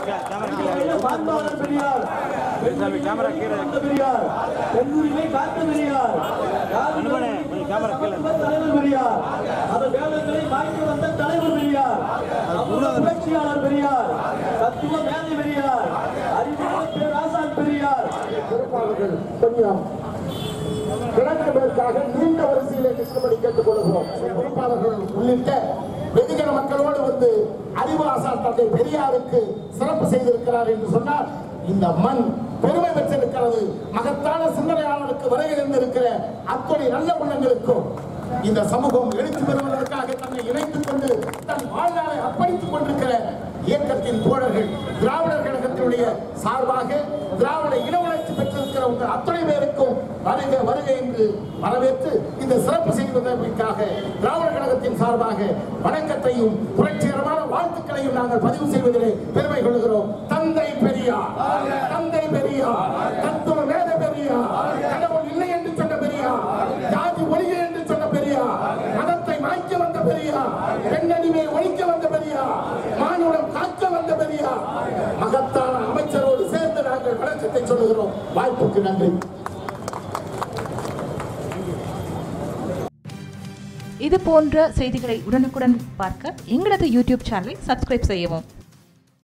மாண்பாளர் பெரியார் பெரியார் பெண்ணுரிமை காத்த பெரியார் தலைவர் பெரியார் அது வேதங்களை மாற்றி வந்த தலைவர் பெரியார் புரட்சியாளர் பெரியார் தத்துவ மேதை பெரியார் அறிவுள்ள பேராசான் பெரியார் பொறுப்பாளர்கள் கொஞ்சம் கிழக்குவதற்காக நீண்ட வரிசையிலே நிற்கும்படி கேட்டுக் கொள்கிறோம் பொறுப்பாளர்கள் உள்ளிட்ட வெகுஜன மக்களோடு வந்து அறிவு ஆசான் தந்தை பெரியாருக்கு சிறப்பு செய்திருக்கிறார் என்று சொன்னால் இந்த மண் பெருமை பெற்றிருக்கிறது மகத்தான சிந்தனையாளருக்கு வருகை இருந்திருக்கிற அத்தனை நல்ல உள்ளங்களுக்கும் இந்த சமூகம் எழுச்சி பெறுவதற்காக தன்னை இணைத்துக் கொண்டு தன் வாழ்நாளை அர்ப்பணித்துக் கொண்டிருக்கிற இயக்கத்தின் தோழர்கள் திராவிடர் கழகத்தினுடைய சார்பாக திராவிட இன உணர்ச்சி பெற்றிருக்கிற உங்கள் அத்தனை பேருக்கும் வருக வருக என்று வரவேற்று இந்த சிறப்பு செய்வதற்காக திராவிடர் கழகத்தின் சார்பாக வணக்கத்தையும் புரட்சிகரமான வாழ்த்துக்களையும் நாங்கள் பதிவு செய்வதிலே பெருமை கொள்கிறோம் தந்தை பெரியார் தந்தை பெரியார் தத்துவ வேத பெரியார் கடவுள் இல்லை என்று சொன்ன பெரியார் ஜாதி ஒழிக என்று சொன்ன பெரியார் மதத்தை மாய்க்க வந்த பெரியார் பெண்ணடிமை ஒழிக்க வந்த பெரியார் மானுடம் காக்க வந்த பெரியார் மகத்தான அமைச்சரோடு சேர்ந்து நாங்கள் வணக்கத்தை சொல்லுகிறோம் வாய்ப்புக்கு நன்றி இது போன்ற செய்திகளை உடனுக்குடன் பார்க்க எங்களது யூடியூப் சேனலை சப்ஸ்கிரைப் செய்யவும்